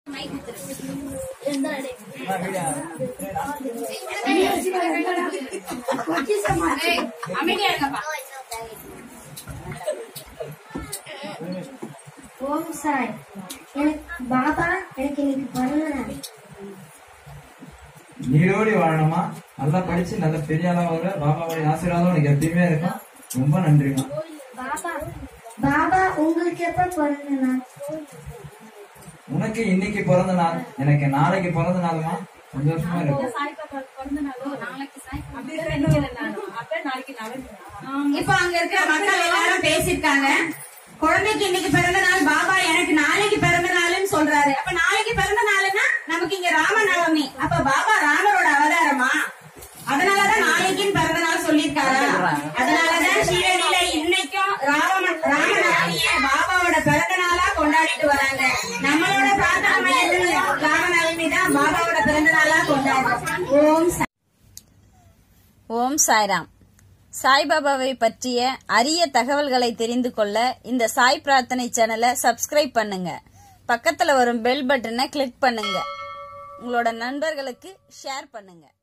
அமைதியா இருங்கப்பா ஓம் சாய் எனக்கு பாபா எனக்கு இன்னைக்கு பிறந்த நாள் நீரோடி வாழணுமா நல்லா படிச்சு நல்ல பெரிய ஆளா வர பாபாவுடைய ஆசீர்வாதம் உனக்கு எப்பயுமே இருக்கும் ரொம்ப நன்றிமா பாபா பாபா உங்களுக்கு எப்ப பிறந்த நாள் உனக்கு இன்னைக்கு பிறந்த நாள் எனக்கு நாளைக்கு பிறந்த நாளுமா சந்தோஷமா இருக்கும் இப்ப அங்க இருக்கிற மக்கள் எல்லாரும் பேசிருக்காங்க குழந்தைக்கு இன்னைக்கு பிறந்த நாள் பாபா எனக்கு நாளைக்கு பிறந்த நாள்னு சொல்றாரு அப்ப நாளைக்கு பிறந்த நாள்னா நமக்கு இங்க ராமநவமி அப்ப பாபா ராமரோட அவதாரமா அதனாலதான் நாளைக்குன்னு பிறந்த நாள் சொல்லியிருக்காரா அதனாலதான் ஷீரடியில இன்னைக்கும் ராம ராமநவமிய பாபாவோட பிறந்த நாளா கொண்டாடிட்டு வராங்க நம்மளோட பிரார்த்தனை மையத்துல ராமநவமி தான் பாபாவோட பிறந்த நாளா கொண்டாடுறோம் ஓம் சா- ஓம் சாய்ராம் சாய்பாபாவை பற்றிய அரிய தகவல்களை தெரிந்து கொள்ள இந்த சாய் பிரார்த்தனை சேனலை சப்ஸ்கிரைப் பண்ணுங்க பக்கத்துல வரும் பெல் பட்டனை கிளிக் பண்ணுங்க உங்களோட நண்பர்களுக்கு ஷேர் பண்ணுங்க